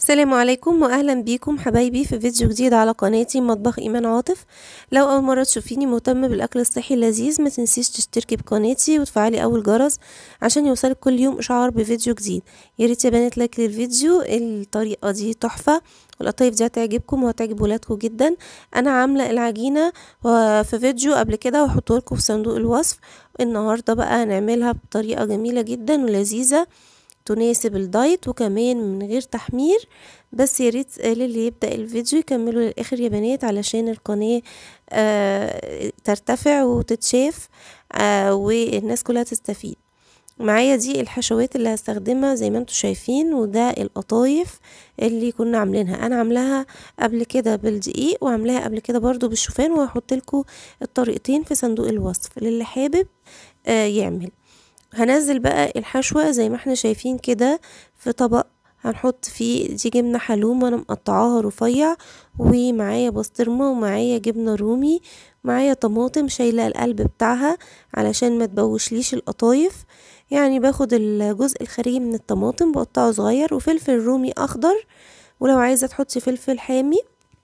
السلام عليكم واهلا بيكم حبايبي في فيديو جديد على قناتي مطبخ ايمان عاطف لو اول مره تشوفيني مهتمه بالاكل الصحي اللذيذ ما تنسيش تشتركي بقناتي وتفعلي اول جرس عشان يوصلك كل يوم اشعار بفيديو جديد يا ريت يا بنات لايك للفيديو الطريقه دي تحفه والقطايف دي هتعجبكم وهتعجب ولادكم جدا انا عامله العجينه في فيديو قبل كده وهحطه لكم في صندوق الوصف النهارده بقى هنعملها بطريقه جميله جدا ولذيذه تناسب الدايت وكمان من غير تحمير بس يا ريت للي يبدا الفيديو يكملوا للاخر يا بنات علشان القناه آه ترتفع وتتشاف آه والناس كلها تستفيد معايا دي الحشوات اللي هستخدمها زي ما انتم شايفين وده القطايف اللي كنا عاملينها انا عاملاها قبل كده بالدقيق وعاملاها قبل كده برضو بالشوفان وهحط لكم الطريقتين في صندوق الوصف للي حابب آه يعمل هنزل بقى الحشوة زي ما احنا شايفين كده في طبق هنحط فيه دي جبنة حلوم وانا مقطعاها رفيع ومعايا بسطرمة ومعايا جبنة رومي معايا طماطم شايلة القلب بتاعها علشان ما تبوشليش القطايف يعني باخد الجزء الخارجي من الطماطم بقطعه صغير وفلفل رومي اخضر ولو عايزة تحطي فلفل حامي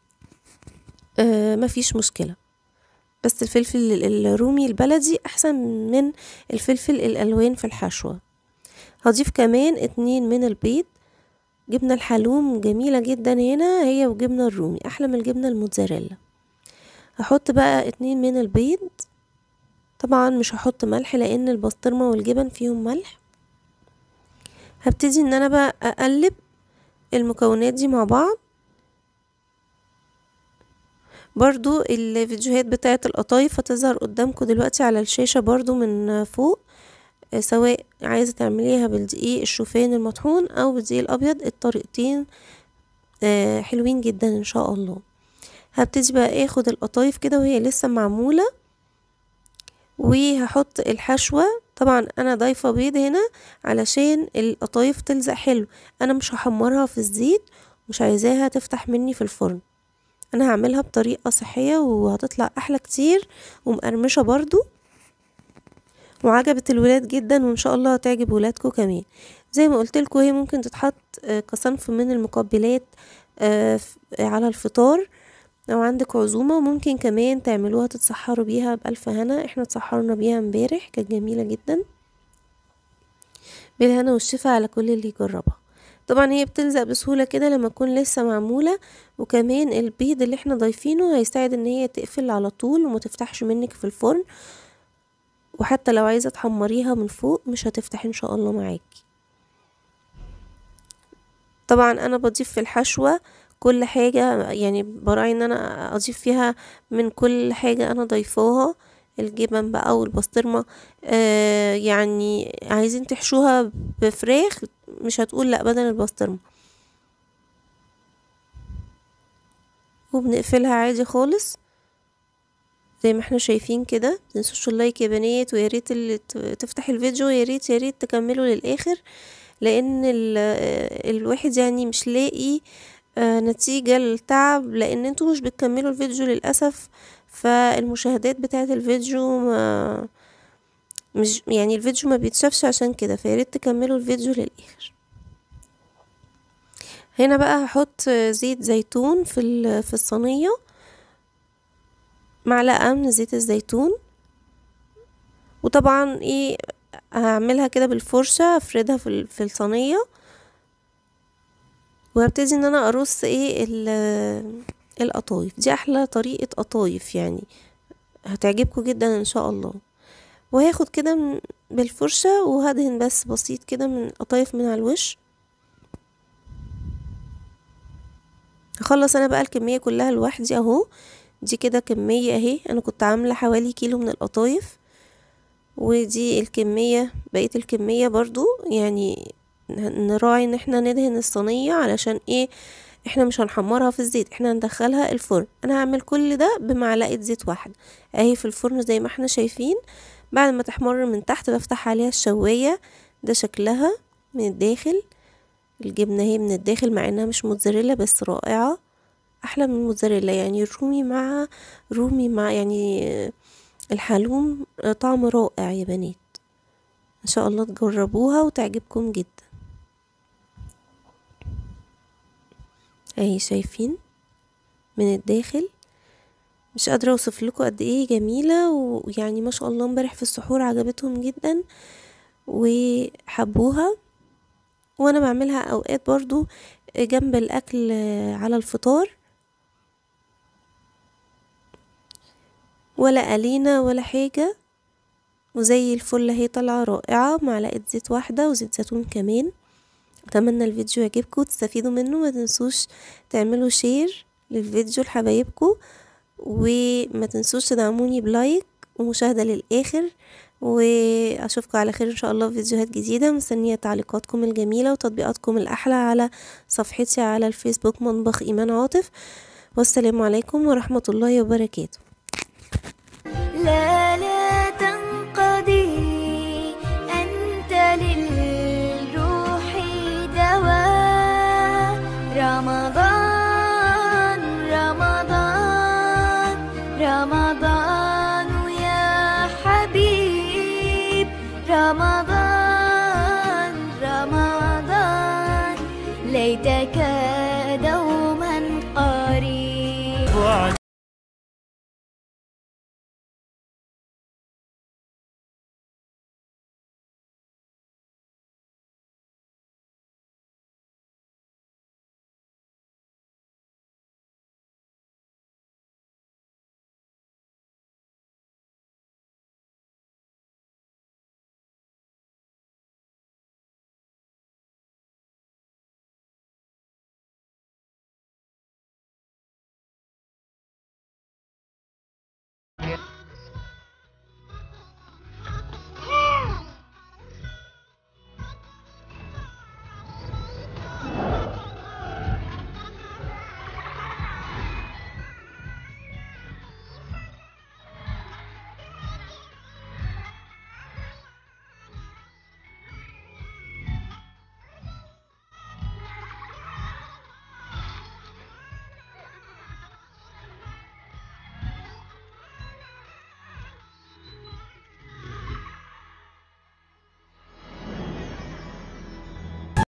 آه مفيش مشكلة بس الفلفل الرومي البلدي احسن من الفلفل الالوان في الحشوة هضيف كمان اتنين من البيض جبنة الحلوم جميلة جدا هنا هي وجبنة الرومي احلى من الجبنة الموتزاريلا هحط بقى اتنين من البيض طبعا مش هحط ملح لان البسطرمة والجبن فيهم ملح هبتدي ان انا بقى اقلب المكونات دي مع بعض برضو الفيديوهات بتاعة القطايف هتظهر قدامكم دلوقتي على الشاشة برضو من فوق سواء عايزة تعمليها بالدقيق الشوفان المطحون او بالدقيق الابيض الطريقتين حلوين جدا ان شاء الله هبتدي بقى اخد القطايف كده وهي لسه معمولة وهحط الحشوة طبعا انا ضايفة بيض هنا علشان القطايف تلزق حلو انا مش هحمرها في الزيت مش عايزاها تفتح مني في الفرن انا هعملها بطريقة صحية وهتطلع احلى كتير ومقرمشة برضو وعجبت الولاد جدا وان شاء الله هتعجب ولادكم كمان زي ما قلت لكم هي ممكن تتحط كصنف من المقبلات على الفطار لو عندك عزومة وممكن كمان تعملوها تتسحروا بيها بألف هنا احنا اتسحرنا بيها امبارح كانت جميلة جدا بالهنا والشفا على كل اللي يجربها طبعا هي بتلزق بسهولة كده لما تكون لسه معمولة وكمان البيض اللي احنا ضايفينه هيساعد ان هي تقفل على طول وما تفتحش منك في الفرن وحتى لو عايزة تحمريها من فوق مش هتفتح ان شاء الله معاكي طبعا انا بضيف في الحشوة كل حاجة يعني براعي ان انا اضيف فيها من كل حاجة انا ضيفاها الجبن بقى والبسطرمة آه يعني عايزين تحشوها بفراخ مش هتقول لا بدل البسطرمة وبنقفلها عادي خالص زي ما احنا شايفين كده متنسوش اللايك يا بنات ويا ريت اللي تفتح الفيديو يا ريت يا ريت تكملوا للاخر لان الواحد يعني مش لاقي آه نتيجة للتعب لان انتوا مش بتكملوا الفيديو للأسف فالمشاهدات بتاعت الفيديو ما مش يعني الفيديو ما بيتشافش عشان كده فياريت تكملوا الفيديو للاخر هنا بقى هحط زيت زيتون في في الصينيه معلقه من زيت الزيتون وطبعا ايه هعملها كده بالفرشه افردها في في الصينيه وهبتدي ان انا ارص ايه القطايف دي احلى طريقه قطايف يعني هتعجبكم جدا ان شاء الله وهاخد كده بالفرشة وهدهن بس بسيط كده من قطايف من على الوش هخلص انا بقى الكمية كلها لوحدي اهو دي كده كمية اهي انا كنت عاملة حوالي كيلو من القطايف ودي الكمية بقية الكمية برضو يعني نراعي ان احنا ندهن الصينية علشان ايه احنا مش هنحمرها في الزيت احنا هندخلها الفرن انا هعمل كل ده بمعلقة زيت واحدة اهي في الفرن زي ما احنا شايفين بعد ما تحمر من تحت بفتح عليها الشواية ده شكلها من الداخل الجبنة هي من الداخل مع انها مش موتزاريلا بس رائعة احلى من الموتزاريلا يعني رومي مع رومي مع يعني الحلوم طعم رائع يا بنات ان شاء الله تجربوها وتعجبكم جدا اهي شايفين من الداخل مش قادرة اوصف لكم قد ايه جميلة ويعني ما شاء الله امبارح في السحور عجبتهم جدا وحبوها وانا بعملها اوقات برضو جنب الاكل على الفطار ولا قلينا ولا حاجة وزي الفل اهي طالعة رائعة معلقة زيت واحدة وزيت زيتون كمان اتمنى الفيديو يعجبكم وتستفيدوا منه ما تنسوش تعملوا شير للفيديو لحبايبكم وما تنسوش تدعموني بلايك ومشاهدة للآخر واشوفكم على خير ان شاء الله في فيديوهات جديدة مستنية تعليقاتكم الجميلة وتطبيقاتكم الاحلى على صفحتي على الفيسبوك مطبخ ايمان عاطف والسلام عليكم ورحمة الله وبركاته لا